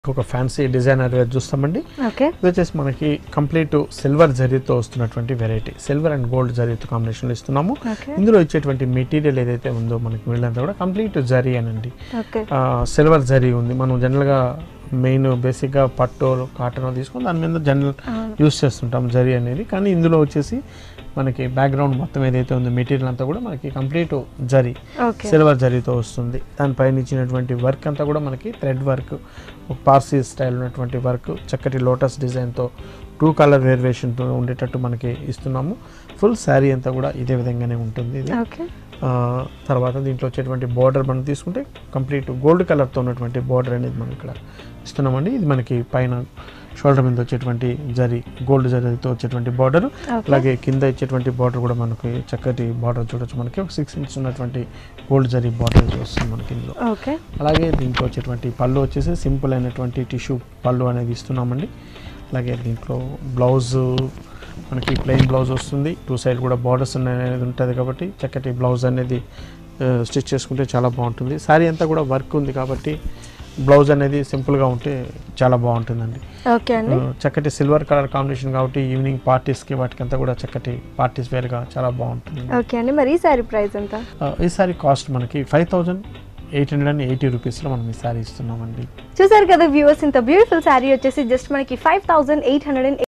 ఒక fancy designer wear చూస్తామండి okay ఇది వచ్చేసి మనకి కంప్లీట్ సిల్వర్ జరీతో వస్తున్నటువంటి వెరైటీ సిల్వర్ అండ్ గోల్డ్ జరీతో కాంబినేషన్లో ఇస్తున్నాము ఓకే ఇందులో ఇచ్చేటువంటి మెటీరియల్ ఏదైతే ఉందో మనకి వీళ్ళంతా కూడా కంప్లీట్ జరీ అనండి ఓకే సిల్వర్ జరీ ఉంది మనం జనరల్గా మెయిన్ బేసిక్గా పట్టు కాటన్ తీసుకొని దాని మీద జనరల్ అవును. యూస్ చేస్తుంటాం జరీ అనేది కానీ ఇందులో వచ్చేసి మనకి బ్యాక్గ్రౌండ్ మొత్తం ఏదైతే ఉందో మెటీరియల్ అంతా కూడా మనకి కంప్లీట్ జరీ ఓకే సిల్వర్ జరీతో వస్తుంది దానిపైన ఇచ్చినటువంటి వర్క్ అంతా కూడా మనకి థ్రెడ్ వర్క్ ఒక పార్సీ స్టైల్ ఉన్నటువంటి వర్క్ చక్కటి లోటస్ డిజైన్తో టూ కలర్ వేరియేషన్తో ఉండేటట్టు మనకి ఇస్తున్నాము ఫుల్ శారీ అంతా కూడా ఇదే విధంగానే ఉంటుంది ఇది ఓకే ఆ, తర్వాత దీంట్లో వచ్చేటువంటి బార్డర్ మనం తీసుకుంటే కంప్లీట్ గోల్డ్ కలర్తో ఉన్నటువంటి బార్డర్ అనేది మనం ఇక్కడ ఇస్తున్నామండి ఇది మనకి పైన షోల్డర్ మీద వచ్చేటువంటి జరీ గోల్డ్ జరీతో వచ్చేటువంటి బార్డర్ ఓకే అలాగే కింద ఇచ్చేటువంటి బార్డర్ కూడా మనకి చక్కటి బార్డర్ చూడొచ్చు మనకి ఒక సిక్స్ ఇంచ్ ఉన్నటువంటి గోల్డ్ జరీ బార్డర్ వస్తుంది మనకి ఇందులో ఓకే అలాగే దీంట్లో వచ్చేటువంటి పళ్ళు వచ్చేసి సింపుల్ అయినటువంటి టిష్యూ పళ్ళు అనేది ఇస్తున్నామండి అలాగే దీంట్లో బ్లౌజ్ మనకి ప్లెయిన్ బ్లౌజ్ వస్తుంది టూ సైడ్ కూడా బార్డర్స్ అనేది ఉంటుంది కాబట్టి చక్కటి బ్లౌజ్ అనేది స్టిచ్ చేసుకుంటే చాలా బాగుంటుంది శారీ అంతా కూడా వర్క్ ఉంది కాబట్టి బ్లౌజ్ అనేది సింపుల్గా ఉంటే చాలా బాగుంటుందండి ఓకే అండి ఆ, చక్కటి సిల్వర్ కలర్ కాంబినేషన్ కాబట్టి ఈవినింగ్ పార్టీస్కి వాటికంతా కూడా చక్కటి పార్టీస్ వేర్గా చాలా బాగుంటుంది ఓకే అండి మరి ఈ శారీ ప్రైస్ ఎంత ఆ, ఈ సారీ కాస్ట్ మనకి five thousand eight hundred and eighty రూపీస్లో మనం ఈ సారీ ఇస్తున్నామండి చూసారు కదా వ్యూవర్స్ ఇంత బ్యూటిఫుల్ శారీ వచ్చేసి జస్ట్ మనకి five thousand eight hundred and